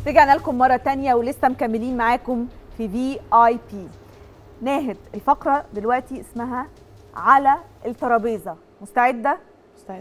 رجعنا لكم مرة تانية ولسه مكملين معاكم في في اي بي ناهد الفقرة دلوقتي اسمها على الترابيزة مستعدة؟ مستعد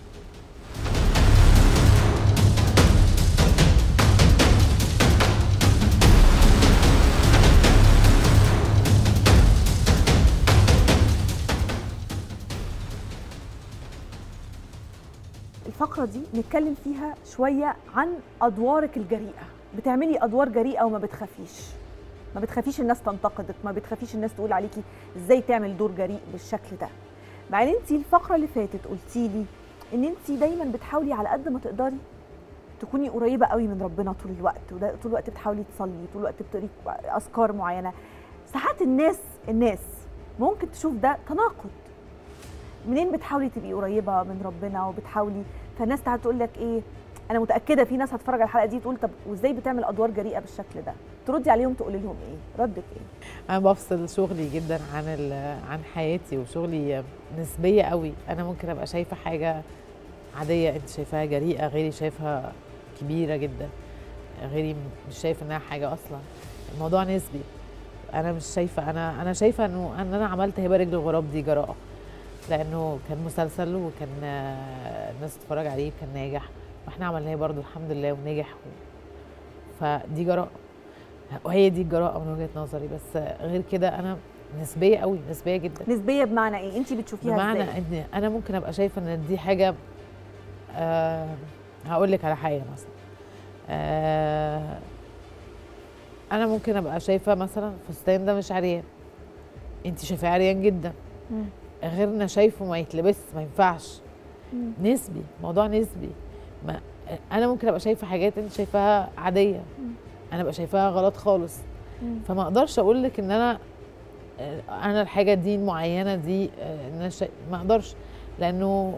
الفقرة دي نتكلم فيها شوية عن أدوارك الجريئة بتعملي أدوار جريئة وما بتخافيش ما بتخافيش الناس تنتقدك ما بتخافيش الناس تقول عليكي ازاي تعمل دور جريء بالشكل ده مع ان انت الفقرة اللي فاتت قلتي لي ان انت دايما بتحاولي على قد ما تقدري تكوني قريبة قوي من ربنا طول الوقت وده طول الوقت بتحاولي تصلي طول الوقت بتقري أذكار معينة ساعات الناس الناس ممكن تشوف ده تناقض منين بتحاولي تبقي قريبه من ربنا وبتحاولي فالناس تعالى تقول لك ايه انا متاكده في ناس هتتفرج على الحلقه دي تقول طب وازاي بتعمل ادوار جريئه بالشكل ده تردي عليهم تقولي لهم ايه ردك ايه انا بفصل شغلي جدا عن ال- عن حياتي وشغلي نسبيه قوي انا ممكن ابقى شايفه حاجه عاديه انت شايفاها جريئه غيري شايفها كبيره جدا غيري مش شايف انها حاجه اصلا الموضوع نسبي انا مش شايفه انا انا شايفه انه ان انا عملت هبه رجل الغراب دي جراءه لانه كان مسلسل وكان آه، الناس تتفرج عليه وكان ناجح واحنا عملناه برضو الحمد لله ونجح و... فدي جراءه وهي دي الجراءه من وجهه نظري بس غير كده انا نسبيه قوي نسبيه جدا نسبيه بمعنى ايه انت بتشوفيها بمعنى ازاي ان انا ممكن ابقى شايفه ان دي حاجه آه هقول لك على حاجه مثلا آه انا ممكن ابقى شايفه مثلا فستان ده مش عريان انت شايفاه عريان جدا مم. غيرنا شايفه ما يتلبس ما ينفعش مم. نسبي موضوع نسبي ما انا ممكن ابقى شايفه حاجات انت شايفاها عاديه مم. انا ابقى شايفاها غلط خالص مم. فما اقدرش اقول لك ان انا آه، انا الحاجه دي المعينه دي آه، ان انا شا... ما اقدرش لانه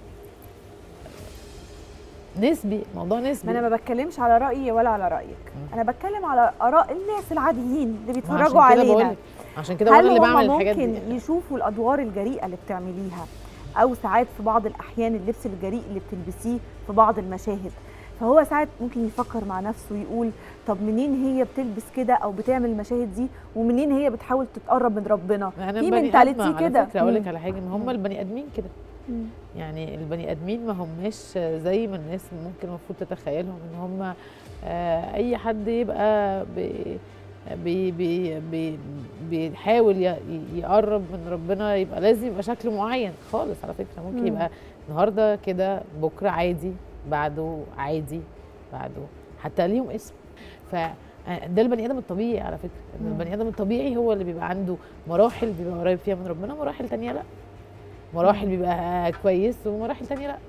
نسبي موضوع نسبي ما انا ما بتكلمش على رايي ولا على رايك مم. انا بتكلم على اراء الناس العاديين اللي ما بيتفرجوا عشان كده علينا بقولك عشان كده انا هل اللي هم بعمل الحاجات ممكن دي يشوفوا الادوار الجريئه اللي بتعمليها او ساعات في بعض الاحيان اللبس الجريء اللي بتلبسيه في بعض المشاهد فهو ساعات ممكن يفكر مع نفسه ويقول طب منين هي بتلبس كده او بتعمل المشاهد دي ومنين هي بتحاول تتقرب من ربنا انا في بني mentality آدمة على كده. فكره اقول لك مم. على حاجه ان هم مم. البني ادمين كده مم. يعني البني ادمين ما هماش زي ما الناس ممكن المفروض تتخيلهم ان هم آه، اي حد يبقى بي بي بي بي بيحاول ي- يقرب من ربنا يبقى لازم يبقى شكل معين خالص على فكره ممكن مم. يبقى النهارده كده بكره عادي بعده عادي بعده حتى ليهم اسم ف ده البني ادم الطبيعي على فكره ان مم. البني ادم الطبيعي هو اللي بيبقى عنده مراحل بيبقى قريب فيها من ربنا مراحل تانية لا مراحل مم. بيبقى كويس ومراحل تانية لا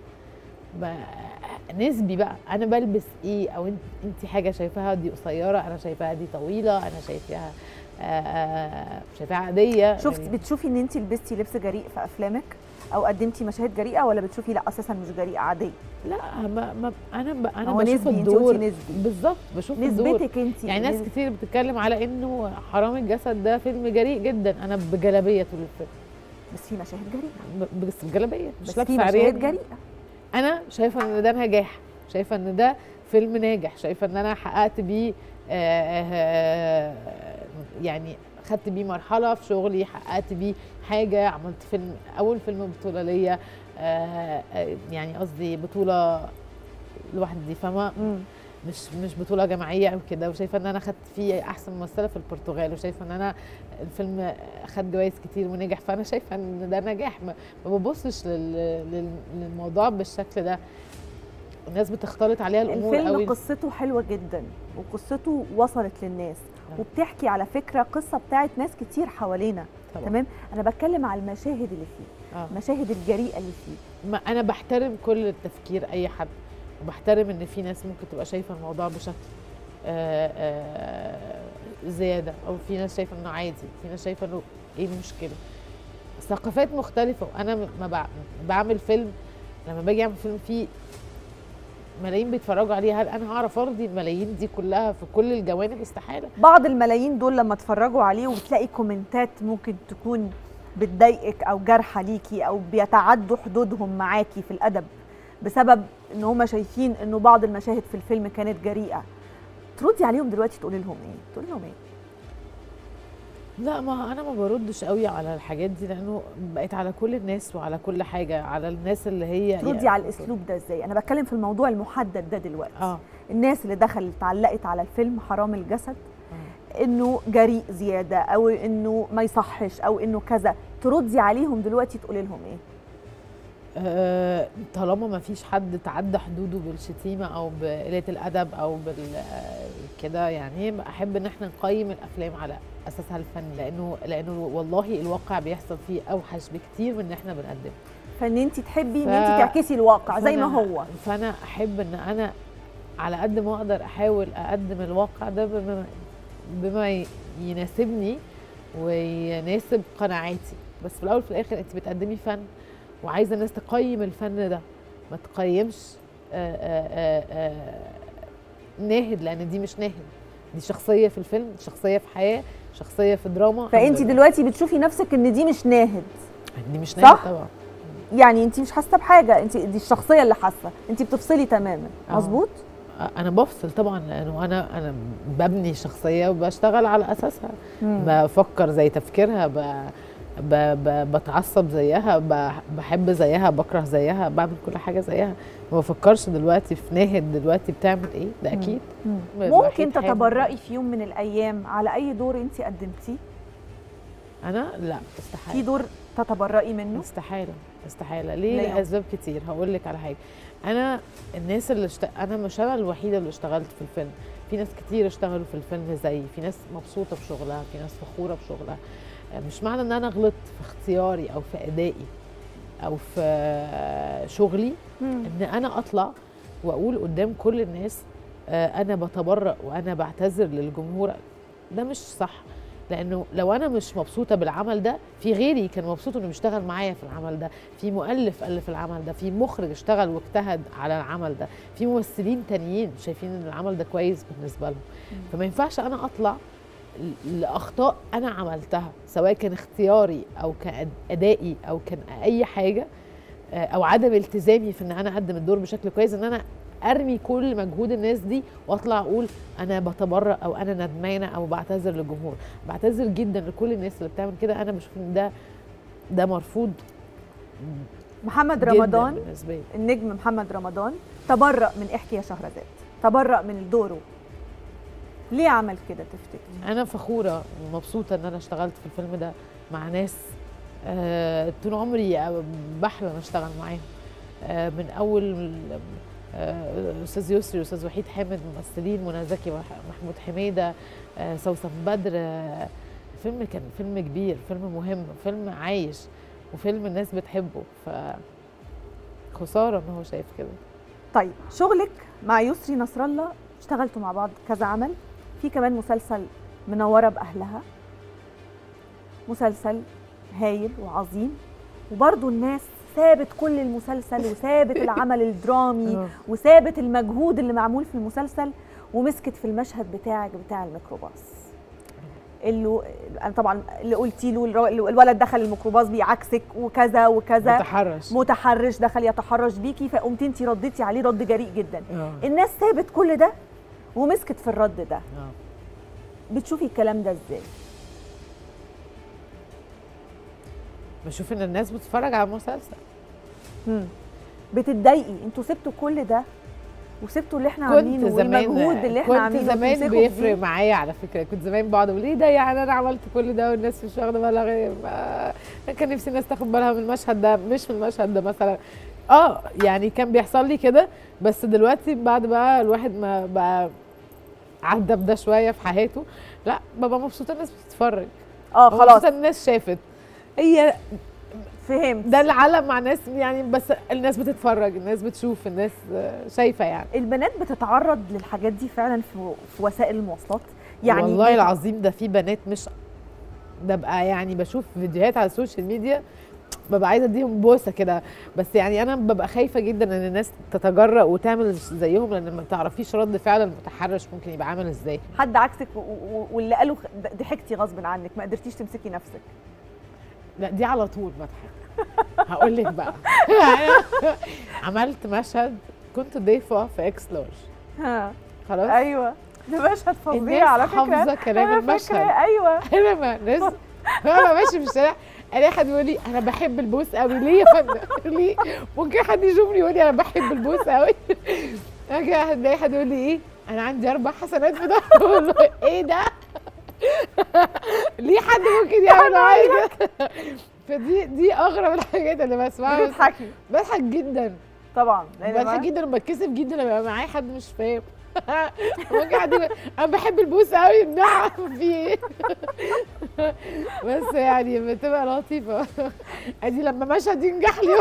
ب- نسبي بقى انا بلبس ايه او انت انت حاجه شايفاها دي قصيره انا شايفاها دي طويله انا شايفاها آه، آه، شايفاها عاديه شفت يعني بتشوفي ان انت لبستي لبس جريء في افلامك او قدمتي مشاهد جريئه ولا بتشوفي لا اساسا مش جريئه عاديه لا ما ما انا ب... انا هو بشوف نسبي انت الدور قلتي نسبي بالظبط بشوف الدور نسبتك انت يعني ناس كتير بتتكلم على انه حرام الجسد ده فيلم جريء جدا انا بجلابيه طول الفيلم بس في مشاهد جريئه ب- بس بجلابيه بس مش في لابسه مشاهد عريان جريئه انا شايفه ان ده نجاح شايفه ان ده فيلم ناجح شايفه ان انا حققت بيه آه، آه، يعني خدت بيه مرحله في شغلي حققت بيه حاجه عملت فيلم اول فيلم بطوله ليا آه، آه، يعني قصدي بطوله لوحدي فما مم. مش مش بطوله جماعيه او كده وشايفه ان انا خدت فيه احسن ممثله في البرتغال وشايفه ان انا الفيلم خد جوائز كتير ونجح فانا شايفه ان ده نجاح ما ما ببصش لل- لل- للموضوع بالشكل ده الناس بتختلط عليها الامور الفيلم قوي قصته حلوه جدا وقصته وصلت للناس آه. وبتحكي على فكره قصه بتاعت ناس كتير حوالينا طبعا تمام انا بتكلم على المشاهد اللي فيه آه. المشاهد الجريئه اللي فيه ما انا بحترم كل التفكير اي حد وبحترم ان في ناس ممكن تبقى شايفه الموضوع بشكل آه، آه، زياده او في ناس شايفه انه عادي في ناس شايفه انه ايه المشكله ثقافات مختلفه وانا م- ما بع- بعمل فيلم لما باجي اعمل فيلم فيه ملايين بيتفرجوا عليه هل انا هعرف ارضي الملايين دي كلها في كل الجوانب استحاله بعض الملايين دول لما اتفرجوا عليه وتلاقي كومنتات ممكن تكون بتضايقك او جارحه ليكي او بيتعدوا حدودهم معاكي في الادب بسبب ان هم شايفين انه بعض المشاهد في الفيلم كانت جريئه تردي عليهم دلوقتي تقولي لهم ايه تقولي لهم ايه لا ما انا ما بردش قوي على الحاجات دي لانه بقت على كل الناس وعلى كل حاجه على الناس اللي هي تردي على الاسلوب ده ازاي انا بتكلم في الموضوع المحدد ده دلوقتي اه الناس اللي دخلت علقت على الفيلم حرام الجسد آه. انه جريء زياده او انه ما يصحش او انه كذا تردي عليهم دلوقتي تقولي لهم ايه آه، طالما ما فيش حد تعدى حدوده بالشتيمه او بقله الادب او بال آه، كده يعني احب ان احنا نقيم الافلام على اساسها الفن لانه لانه والله الواقع بيحصل فيه اوحش بكتير من ان احنا بنقدمه فان انت تحبي ان ف- انت تعكسي الواقع زي ما فأنا- هو فانا احب ان انا على قد ما اقدر احاول اقدم الواقع ده بما بما ي- يناسبني ويناسب قناعاتي بس في الاول وفي الاخر انت بتقدمي فن وعايزه الناس تقيم الفن ده ما تقيمش آآ آآ آآ ناهد لان دي مش ناهد دي شخصيه في الفيلم شخصيه في حياه شخصيه في دراما فانت الحمد لله. دلوقتي بتشوفي نفسك ان دي مش ناهد دي مش صح؟ ناهد طبعا يعني انت مش حاسه بحاجه انت دي الشخصيه اللي حاسه انت بتفصلي تماما آه. مظبوط انا بفصل طبعا لانه انا انا ببني شخصيه وبشتغل على اساسها بفكر زي تفكيرها ب... ب... ب... بتعصب زيها ب... بحب زيها بكره زيها بعمل كل حاجه زيها ما بفكرش دلوقتي في ناهد دلوقتي بتعمل ايه ده اكيد ممكن الوحيد حاجة. تتبرئي في يوم من الايام على اي دور انت قدمتيه انا لا في استحاله دور تتبرئي منه استحاله استحاله ليه ليه؟ لاسباب كتير هقول لك على حاجه انا الناس اللي اشت... انا مش انا الوحيده اللي اشتغلت في الفيلم في ناس كتير اشتغلوا في الفيلم زيي في ناس مبسوطه بشغلها في ناس فخوره بشغلها آه، مش معنى ان انا غلطت في اختياري او في ادائي او في آه، شغلي مم. ان انا اطلع واقول قدام كل الناس آه، انا بتبرأ وانا بعتذر للجمهور ده مش صح لانه لو انا مش مبسوطه بالعمل ده في غيري كان مبسوط انه بيشتغل معايا في العمل ده في مؤلف الف العمل ده في مخرج اشتغل واجتهد على العمل ده في ممثلين تانيين شايفين ان العمل ده كويس بالنسبه لهم فما ينفعش انا اطلع ل- لاخطاء انا عملتها سواء كان اختياري او كادائي او كان اي حاجه آه، او عدم التزامي في ان انا اقدم الدور بشكل كويس ان انا ارمي كل مجهود الناس دي واطلع اقول انا بتبرأ او انا ندمانه او بعتذر للجمهور بعتذر جدا لكل الناس اللي بتعمل كده انا بشوف ان ده ده مرفوض محمد جداً رمضان بالنسبه لي النجم محمد رمضان تبرأ من احكي يا شهرزاد تبرأ من دوره ليه عمل كده تفتكري انا فخوره ومبسوطه ان انا اشتغلت في الفيلم ده مع ناس آه، طول عمري بحلم اشتغل معاهم آه، من اول آه، استاذ يسري واستاذ وحيد حامد ممثلين منى زكي ومحمود حميده آه، سوسن بدر آه، الفيلم كان فيلم كبير فيلم مهم فيلم عايش وفيلم الناس بتحبه ف خساره ان هو شايف كده طيب شغلك مع يسري نصر الله اشتغلتوا مع بعض كذا عمل في كمان مسلسل منوره باهلها مسلسل هايل وعظيم وبرضه الناس سابت كل المسلسل وسابت العمل الدرامي آه. وسابت المجهود اللي معمول في المسلسل ومسكت في المشهد بتاعك بتاع الميكروباص اللي انا طبعا اللي قلتي له الرو- الولد دخل الميكروباص بيعكسك وكذا وكذا متحرش متحرش دخل يتحرش بيكي فقمت انت رديتي عليه رد جريء جدا آه. الناس سابت كل ده ومسكت في الرد ده آه. بتشوفي الكلام ده ازاي بشوف ان الناس بتتفرج على المسلسل مم. بتتضايقي انتوا سبتوا كل ده وسبتوا اللي احنا كنت عاملينه زمان والمجهود اللي احنا كنت عاملينه زمان وتمسكوا بيفرق فيه. معايا على فكره كنت زمان بقعد اقول ايه ده يعني انا عملت كل ده والناس مش واخده بالها غير ما- انا كان نفسي الناس تاخد بالها من المشهد ده مش من المشهد ده مثلا اه يعني كان بيحصل لي كده بس دلوقتي بعد بقى الواحد ما بقى عدى بده شويه في حياته لا ببقى مبسوطه الناس بتتفرج اه ببقى خلاص مبسوطه الناس شافت هي فهمت ده العالم مع ناس يعني بس الناس بتتفرج الناس بتشوف الناس آه، شايفه يعني البنات بتتعرض للحاجات دي فعلا في, في وسائل المواصلات يعني والله العظيم ده في بنات مش ببقى يعني بشوف فيديوهات على السوشيال ميديا ببقى عايزه اديهم بوسه كده بس يعني انا ببقى خايفه جدا ان الناس تتجرأ وتعمل زيهم لان ما تعرفيش رد فعل المتحرش ممكن يبقى عامل ازاي حد عكسك و- و- واللي قاله خ- ضحكتي غصب عنك ما قدرتيش تمسكي نفسك لا دي على طول بضحك هقول لك بقى عملت مشهد كنت ضيفه في اكس لارج ها خلاص ايوه ده مشهد فظيع الناس على فكره حافظه كلام أنا المشهد فاكرة، ايوه انا ما ناس انا ماشي في الشارع الاقي حد يقول لي انا بحب البوس قوي ليه يا فندم ليه ممكن حد يشوفني يقول لي انا بحب البوس قوي اجي الاقي حد يقول لي ايه انا عندي اربع حسنات في ده اقول له ايه ده ليه حد ممكن يعمل معايا كده فدي دي اغرب الحاجات اللي بسمعها بس بتضحكي بضحك جدا طبعا لأن بضحك ما- جدا وبتكسف جدا لما يبقى معايا حد مش فاهم ممكن حد يقول انا بحب البوس قوي نعم في ايه بس يعني بتبقى لطيفه ادي لما مشهد ينجح لي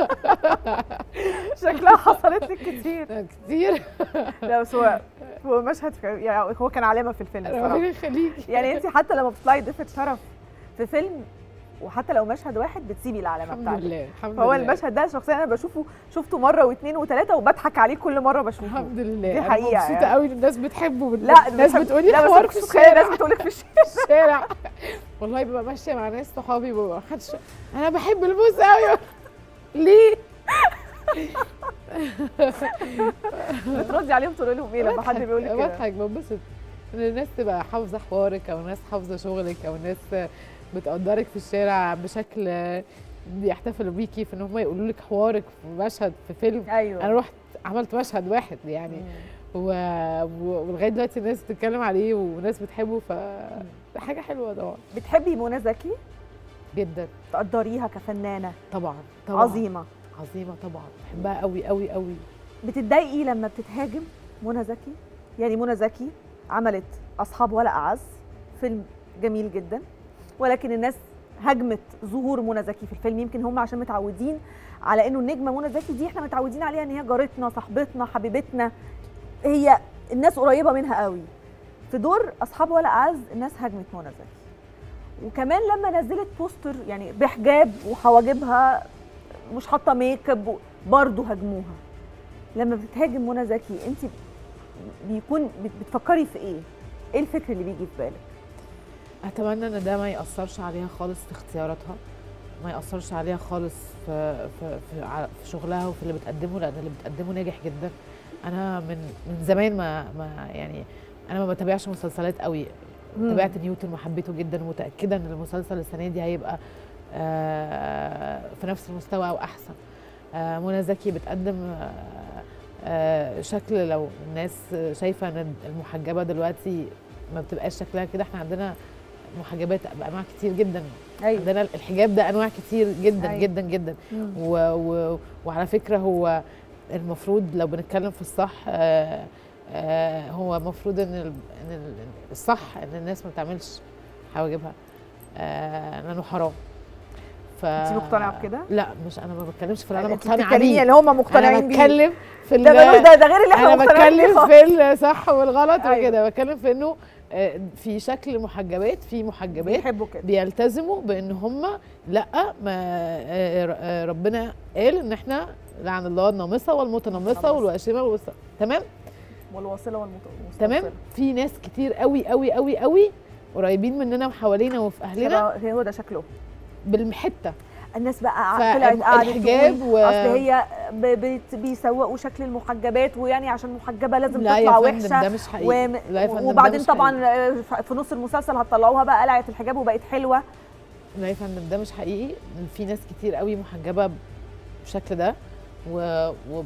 شكلها حصلت لك كتير كتير لا بس هو هو مشهد في يعني هو كان علامه في الفيلم ربنا الصراحه يخليكي يعني انت حتى لما بتطلعي ضيفه شرف في فيلم وحتى لو مشهد واحد بتسيبي العلامه الحمد بتاعتك لله الحمد فهو لله المشهد ده شخصيا انا بشوفه شفته مره واثنين وثلاثه وبضحك عليه كل مره بشوفه الحمد لله دي أنا حقيقة مبسوطه يعني. قوي ان الناس بتحبه لا الناس بتحب- بتقولي لا بس حوار أنا في كنت متخيلة الشارع الناس بتقولك في الشارع الشارع والله ببقى ماشيه مع ناس صحابي ببقى محدش انا بحب البوس قوي ليه؟ بتردي عليهم تقولي لهم ايه لما حد بضحك- بيقول لك كده بضحك بنبسط ان الناس تبقى حافظه حوارك او الناس حافظه شغلك او الناس بتقدرك في الشارع بشكل بيحتفلوا بيكي في ان هم يقولوا لك حوارك في مشهد في فيلم ايوه انا رحت عملت مشهد واحد يعني و... و- ولغايه دلوقتي الناس بتتكلم عليه وناس بتحبه ف حاجه حلوه طبعا بتحبي منى زكي جدا تقدريها كفنانه طبعا طبعا عظيمه عظيمه طبعا بحبها قوي قوي قوي بتتضايقي لما بتتهاجم منى زكي يعني منى زكي عملت اصحاب ولا اعز فيلم جميل جدا ولكن الناس هاجمت ظهور منى زكي في الفيلم يمكن هم عشان متعودين على انه النجمه منى زكي دي احنا متعودين عليها ان هي جارتنا صاحبتنا حبيبتنا هي الناس قريبه منها قوي في دور اصحاب ولا اعز الناس هاجمت منى زكي وكمان لما نزلت بوستر يعني بحجاب وحواجبها مش حاطه ميك اب برضه هاجموها لما بتهاجم منى زكي انت بيكون بت- بتفكري في ايه؟ ايه الفكر اللي بيجي في بالك؟ اتمنى ان ده ما ياثرش عليها خالص في اختياراتها ما ياثرش عليها خالص في في في, ع- في شغلها وفي اللي بتقدمه لان اللي بتقدمه ناجح جدا انا من من زمان ما ما يعني انا ما بتابعش مسلسلات قوي تابعت نيوتن وحبيته جدا ومتاكده ان المسلسل السنه دي هيبقى آه، في نفس المستوى او احسن آه، منى زكي بتقدم آه، آه، شكل لو الناس شايفه ان المحجبه دلوقتي ما بتبقاش شكلها كده احنا عندنا محجبات بانواع كتير جدا ايوه عندنا الحجاب ده انواع كتير جدا أيوة. جدا جدا و و وعلى فكره هو المفروض لو بنتكلم في الصح آه آه هو المفروض ان ال- ان ال- الصح ان الناس ما تعملش حواجبها آه لانه حرام ف انت مقتنعه بكده؟ لا مش انا ما بتكلمش في اللي انا انت مقتنعه بتتكلمي بيه اللي هم انا مقتنعين بيه بتكلم في ده ال- ملوش ده ده غير اللي احنا انا مقتنعين بيه بتكلم خالص. في الصح والغلط أيوة. وكده بتكلم في انه آه، في شكل محجبات في محجبات بيحبوا كده بيلتزموا بان هم لا ما آه، آه، ربنا قال ان احنا لعن الله النامصه والمتنمصه المتنمصة. والواشمه والوس... تمام والواصله والمت- تمام والمستوصلة. في ناس كتير قوي قوي قوي قوي قريبين مننا وحوالينا وفي اهلنا فده- هو ده شكله بالحته الناس بقى قع- طلعت قعدت فالحجاب تقول و... اصل هي ب- بت- بيسوقوا شكل المحجبات ويعني عشان محجبه لازم لا تطلع يا فندم وحشه ده مش حقيقي وم... لا يا فندم ده وبعدين مش طبعا حقيقي. آه، ف- في نص المسلسل هتطلعوها بقى قلعت الحجاب وبقت حلوه لا يا فندم ده مش حقيقي في ناس كتير قوي محجبه بالشكل ده و... و...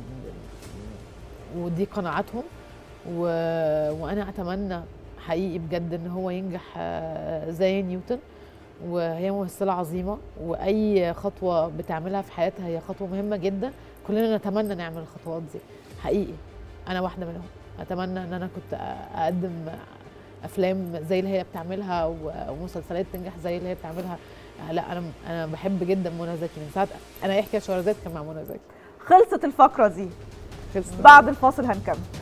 ودي قناعاتهم و... وانا اتمنى حقيقي بجد ان هو ينجح آه، زي نيوتن وهي ممثله عظيمه واي خطوه بتعملها في حياتها هي خطوه مهمه جدا كلنا نتمنى نعمل الخطوات دي حقيقي انا واحده منهم اتمنى ان انا كنت أ- اقدم افلام زي اللي هي بتعملها و- ومسلسلات تنجح زي اللي هي بتعملها آه، لا انا انا بحب جدا منى زكي من ساعه انا يحكي شهرزاد كان مع منى زكي خلصت الفقره دي خلصنا بعد الفاصل هنكمل